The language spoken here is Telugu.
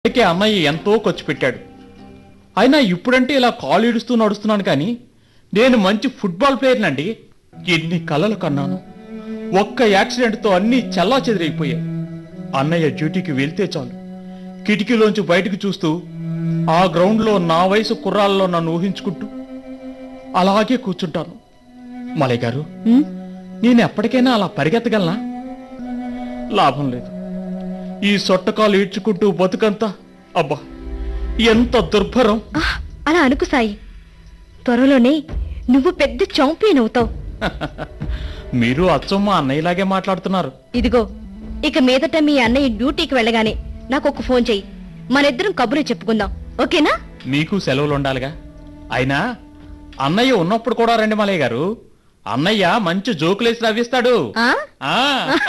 అందుకే అన్నయ్య ఎంతో ఖర్చు పెట్టాడు అయినా ఇప్పుడంటే ఇలా కాలు ఈడుస్తూ నడుస్తున్నాను కానీ నేను మంచి ఫుట్బాల్ ప్లేయర్నండి ఎన్ని కలలు కన్నాను ఒక్క యాక్సిడెంట్తో అన్నీ చల్లా చెదిరైపోయాయి అన్నయ్య డ్యూటీకి వెళ్తే చాలు కిటికీలోంచి బయటకు చూస్తూ ఆ గ్రౌండ్లో నా వయసు కుర్రాల్లో నన్ను ఊహించుకుంటూ అలాగే కూర్చుంటాను మలయ్ గారు ఉమ్, నేను ఎప్పటికైనా అలా పరిగెత్తగలనా లాభం లేదు ఈ సొట్టకాలు ఈడ్చుకుంటూ బతుకంతా అబ్బా ఎంత దుర్భరం ఆ, అలా అనుకు సాయి త్వరలోనే నువ్వు పెద్ద చాంపియన్ అవుతావు మీరు అచ్చమ్మ అన్నయ్యలాగే మాట్లాడుతున్నారు ఇదిగో ఇక మీదట మీ అన్నయ్య డ్యూటీకి వెళ్ళగానే నాకు ఒక ఫోన్ చెయ్యి మనిద్దరం కబుర్లు చెప్పుకుందాం ఓకేనా మీకు సెలవులు ఉండాలిగా అయినా అన్నయ్య ఉన్నప్పుడు కూడా రండి మలయ్య గారు అన్నయ్య మంచి జోకులేసి నవ్విస్తాడు ఆ ఆ